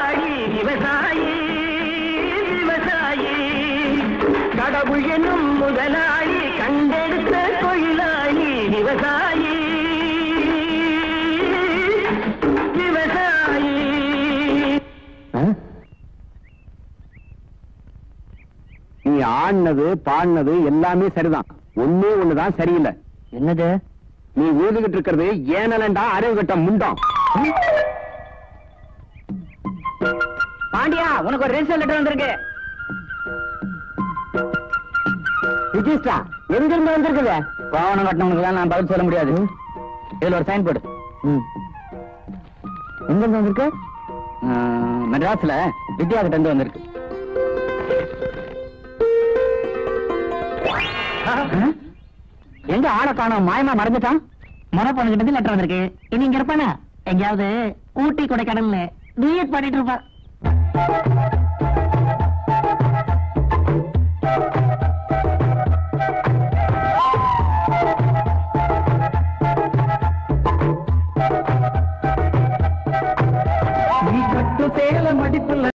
விவசாயி விவசாயி கடவுள் என்னும் முதலாளி கண்டெடுத்த தொழிலாளி விவசாயி விவசாயி நீ ஆடினது பாடினது எல்லாமே சரிதான் ஒண்ணே ஒண்ணுதான் சரியில்லை என்னது நீ ஊதுகிட்டு இருக்கிறது ஏனலண்டா அறிவு கட்ட முண்டம் பாண்டியா உனக்கு ஒரு ரெஜிஸ்டர் லெட்டர் வந்திருக்கு ரிஜிஸ்டரா எங்க இருந்து வந்திருக்குது பாவனம் கட்டினவங்களுக்கு நான் பதில் சொல்ல முடியாது இதுல ஒரு சைன் போடு எங்க இருந்து வந்திருக்கு மெட்ராஸ்ல வித்யா கிட்ட இருந்து வந்திருக்கு எங்க ஆளை காணோம் மாயமா மறந்துட்டான் மனப்பான கிட்ட லெட்டர் வந்திருக்கு இனி இங்க இருப்பானா எங்கேயாவது ஊட்டி கொடைக்கானல்ல டூயட் பாடிட்டு இருப்பான்